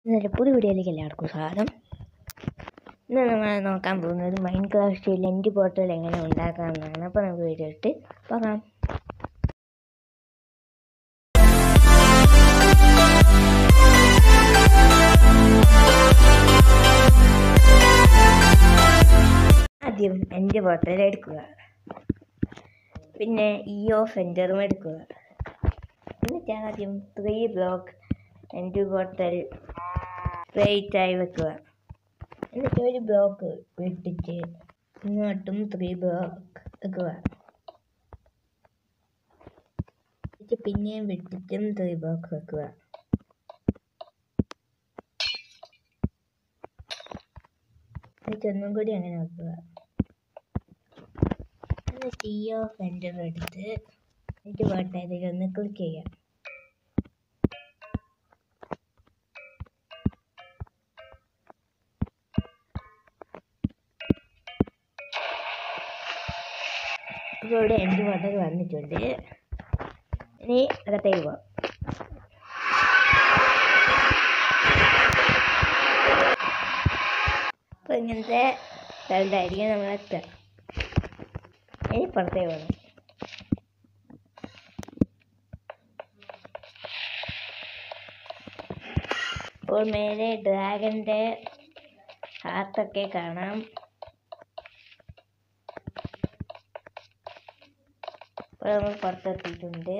ഇന്നലെ പുതിയ വീഡിയോയിലേക്ക് എല്ലാവർക്കും സ്വാഗതം ഇന്ന് നമ്മൾ നോക്കാൻ പോകുന്നത് മൈൻഡ് ക്രാഫ്റ്റ് ലെൻറ്റ് പോർട്ടൽ എങ്ങനെ ഉണ്ടാക്കാമെന്നാണ് അപ്പോൾ നമുക്ക് വീഡിയോ ഇട്ട് പോകാം ആദ്യം എൻ്റെ പോർട്ടൽ എടുക്കുക പിന്നെ ഇ ഓഫ് എൻ്ററും എടുക്കുക എന്നിട്ട് ആദ്യം ത്രീ ബ്ലോക്ക് എൻ്റെ പോർട്ടൽ സ്ട്രെയിറ്റ് ആയി വെക്കുക എന്നിട്ട് ഒരു ബ്ലോക്ക് വിട്ടിട്ട് ഇങ്ങോട്ടും ത്രീ ബ്ലോക്ക് വെക്കുക എന്നിട്ട് പിന്നെയും വിട്ടിട്ടും ത്രീ ബ്ലോക്ക് വെക്കുക എന്നിട്ട് ഒന്നും കൂടി അങ്ങനെ വെക്കുക എന്നിട്ട് ഈ ഓഫ് എൻ്റർ എടുത്ത് എന്നിട്ട് പോട്ടയിൽ ഒന്ന് ക്ലിക്ക് ചെയ്യാം ഇപ്പോൾ ഇവിടെ എൻ്റെ ഫോട്ടോകൾ വന്നിട്ടുണ്ട് ഇനി അകത്തേക്ക് പോവാം അപ്പോൾ ഇങ്ങനത്തെ സ്ഥലത്തായിരിക്കും നമ്മൾ എത്തുക ഇനി പുറത്തേക്ക് പോകണം ഇപ്പോൾ മേലെ ഡ്രാഗൻ്റെ ഹാർട്ടൊക്കെ കാണാം ഇപ്പോൾ നമ്മൾ പുറത്തെത്തിയിട്ടുണ്ട്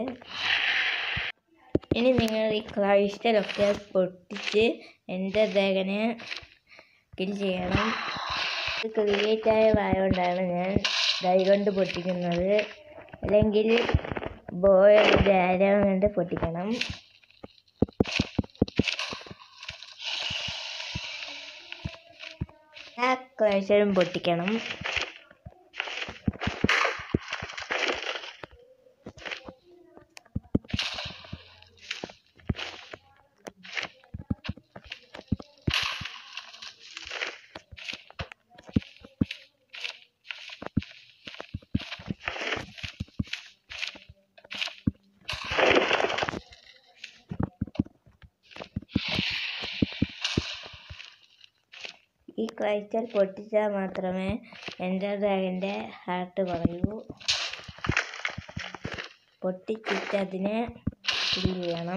ഇനി നിങ്ങൾ ഈ ക്രൈസ്റ്റലൊക്കെ പൊട്ടിച്ച് എൻ്റെ ഡ്രാഗനെ കിൽ ചെയ്യണം ഇത് ക്രിയേറ്റ് ആയതായതുകൊണ്ടാണ് ഞാൻ കൈ കൊണ്ട് പൊട്ടിക്കുന്നത് അല്ലെങ്കിൽ ബോയ് ധാരം കൊണ്ട് പൊട്ടിക്കണം ആ ക്രൈസ്റ്റലും പൊട്ടിക്കണം ഈ ക്രൈസ്റ്റൽ പൊട്ടിച്ചാൽ മാത്രമേ എൻ്റെ ഡ്രാഗൻ്റെ ഹാർട്ട് കുറയൂ പൊട്ടിച്ചിട്ട് അതിനെ ഫിൽ ചെയ്യണം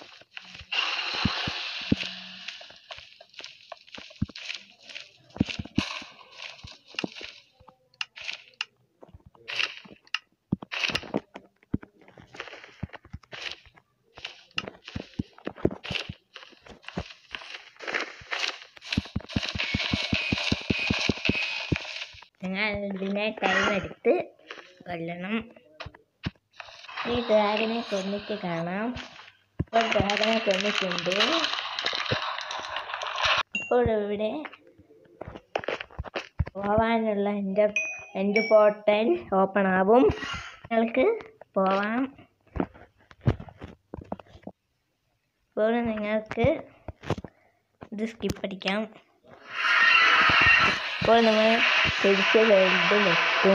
നിങ്ങൾ ഇതിനെ ടൈം എടുത്ത് കൊല്ലണം ഈ ഡ്രാഗനെ കൊന്നിട്ട് കാണാം ഇപ്പോൾ ഡ്രാഗനെ കൊന്നിട്ടുണ്ട് ഇപ്പോൾ ഇവിടെ പോവാനുള്ള എൻ്റെ എൻ്റെ പോർട്ടൽ ഓപ്പൺ ആവും നിങ്ങൾക്ക് പോവാം ഇപ്പോൾ നിങ്ങൾക്ക് ഇത് സ്കിപ്പ് അടിക്കാം ഇപ്പോൾ നമ്മൾ തിരിച്ച് വേൾഡിലെത്തും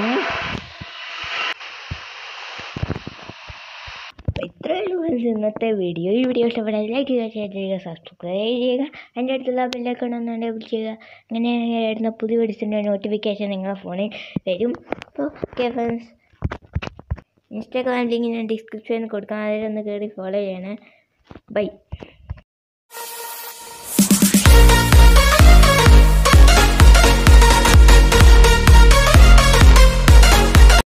ഇത്രയേ ഉള്ളൂ ഇന്നത്തെ വീഡിയോ ഈ വീഡിയോ ഇഷ്ടപ്പെട്ടാൽ ലൈക്ക് ചെയ്യുക ഷെയർ ചെയ്യുക സബ്സ്ക്രൈബ് ചെയ്യുക എൻ്റെ അടുത്തുള്ള ബെല്ലൈക്കൺ ഒന്ന് എനേബിൾ ചെയ്യുക അങ്ങനെ വരുന്ന പുതിയ വീഡിയോസിൻ്റെ നോട്ടിഫിക്കേഷൻ നിങ്ങളുടെ ഫോണിൽ വരും അപ്പോൾ ഓക്കെ ഫ്രണ്ട്സ് ഇൻസ്റ്റാഗ്രാം ലിങ്ക് ഞാൻ ഡിസ്ക്രിപ്ഷനിൽ കൊടുക്കാം അതിലൊന്ന് കയറി ഫോളോ ചെയ്യണേ ബൈ